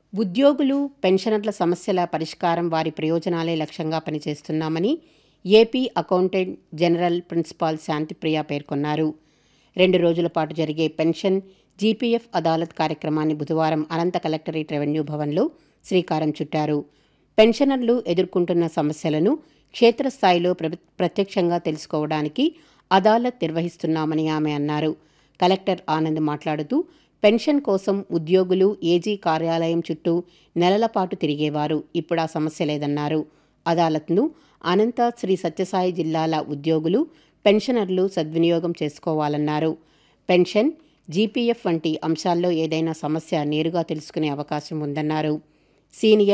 ఉద్యోగులు పెన్షనర్ల సమస్యల పరిష్కారం వారి ప్రయోజనాలే లక్ష్యంగా పనిచేస్తున్నామని AP accountant general principal Shantipriya పేర్కొన్నారు రెండు రోజుల పాటు జరిగే పెన్షన్ జీపీఎఫ్ అదాలత్ కార్యక్రమాన్ని బుధవారం అనంత కలెక్టరేట్ రెవెన్యూ భవన్లో శ్రీకారం చుట్టారు పెన్షనర్లు ఎదుర్కొంటున్న సమస్యలను క్షేత్రస్థాయిలో ప్ర ప్రత్యక్షంగా తెలుసుకోవడానికి అదాలత్ నిర్వహిస్తున్నామని ఆమె అన్నారు కలెక్టర్ ఆనంద్ మాట్లాడుతూ పెన్షన్ కోసం ఉద్యోగులు ఏజీ కార్యాలయం చుట్టూ నెలల పాటు తిరిగేవారు ఇప్పుడు ఆ సమస్య లేదన్నారు అదాలత్ను అనంత శ్రీ సత్యసాయి జిల్లాల ఉద్యోగులు పెన్షనర్లు సద్వినియోగం చేసుకోవాలన్నారు పెన్షన్ జీపీఎఫ్ వంటి అంశాల్లో ఏదైనా సమస్య నేరుగా తెలుసుకునే అవకాశం ఉందన్నారు సీనియర్